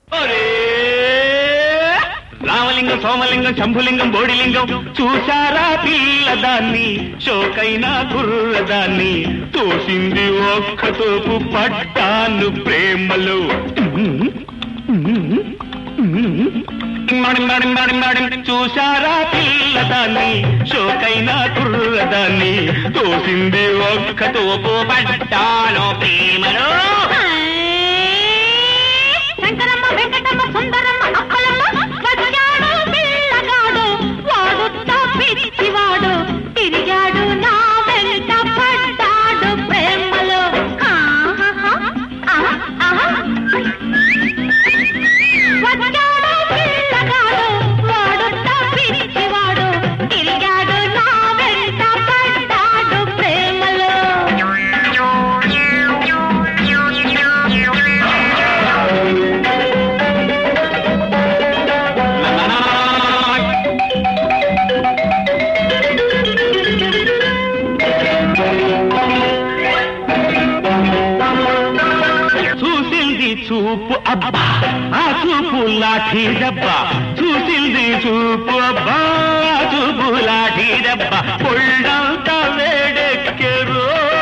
ఒరే! రామలింగం సోమలింగం శంభులింగం బోడిలింగం చూశారా పిల్లదాన్ని షోకైనా కుర్రదాన్ని తోసింది ఒక్క తోపు పట్టాను ప్రేమలో మడిం మడిం మడిం మడిం చూశారా పిల్లదాన్ని షోకైనా కుర్రదాన్ని తోసింది ఒక్క తోపు పట్టాను ప్రేమలో శంకరమ్మ వెంకటమ్మ సుందరమ్మ అక్కలమ్మ వచ్చాడు పిల్లగాడు వాడు తప్పిచ్చివాడు తిరిగాడు నా వెంట పడ్డాడు ప్రేమలో ఆహాహా, ఆహా, ఆహా. వచ్చాడు పిల్లగాడు వాడు తప్పిచ్చివాడు తిరిగాడు నా వెంట పడ్డాడు ప్రేమలో చూసింది చూపు అబ్బా ఆ చూపు లాఠీ దెబ్బ చూసింది చూపు అబ్బా ఆ చూపు లాఠీ దెబ్బ పొళ్ళంతా వేడెక్కెరు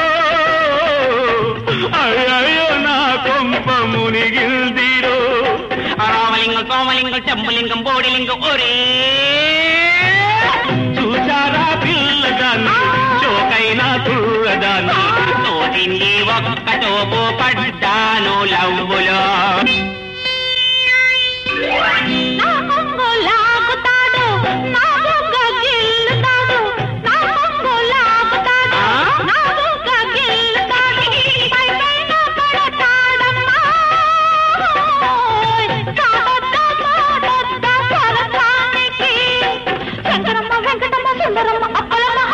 అయ్యో నా కొంప మునిగిల్దిరో రామలింగం సోమలింగం చెంబలింగం బోడిలింగం ఒరే చూసారా పిల్లదాన్ని చోకైనా కుర్రదాన్ని తోటింది ఒక్క తోపు పడ్డాను లవ్వులో నా కొంగు లాగుతాడు నా బుగ్గ గిల్లుతాడు నా కొంగు లాగుతాడు నా బుగ్గ గిల్లుతాడు పై పైన పడతాడమ్మా కాడొద్ద మాడొద్ద పరకానికి శంకరమ్మ వెంకటమ్మ సుందరమ్మ అప్పలమ్మ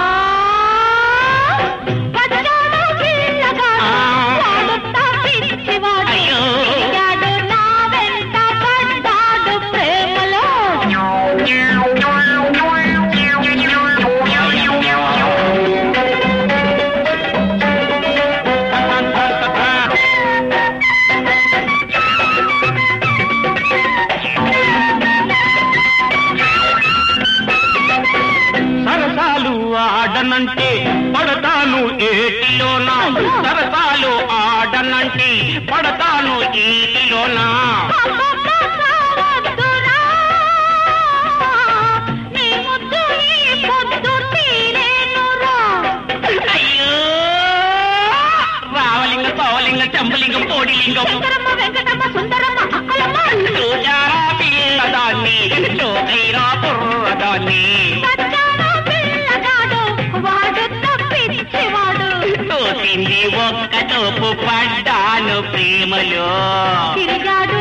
వచ్చాడు పిల్లగాడు వాడు తప్పించివాడు అయ్యో. తిరిగాడు నా వెంట పడ్డాడు ప్రేమలో సరసాలు ఆడనంటే పడతాను ఏటిలోనా సరసాలు ఆడనంటే పడతాను ఏటిలోనా అబ్బబ్బ సావద్దురా. నీ ముద్దు ఈ పొద్దు తీరేనురా. అయ్యో రావలింగం సోవలింగం చెంబలింగం పోడిలింగం శంకరమ్మ వెంకటమ్మ సుందరమ్మ అక్కలమ్మ చూచారా పిల్లదాన్ని చోకైనా కుర్రదాన్ని వచ్చాడు పిల్లగాడు వాడు తప్పించేవాడు తోసింది ఒక్క తోపు పడ్డాను ప్రేమలో తిరిగాడు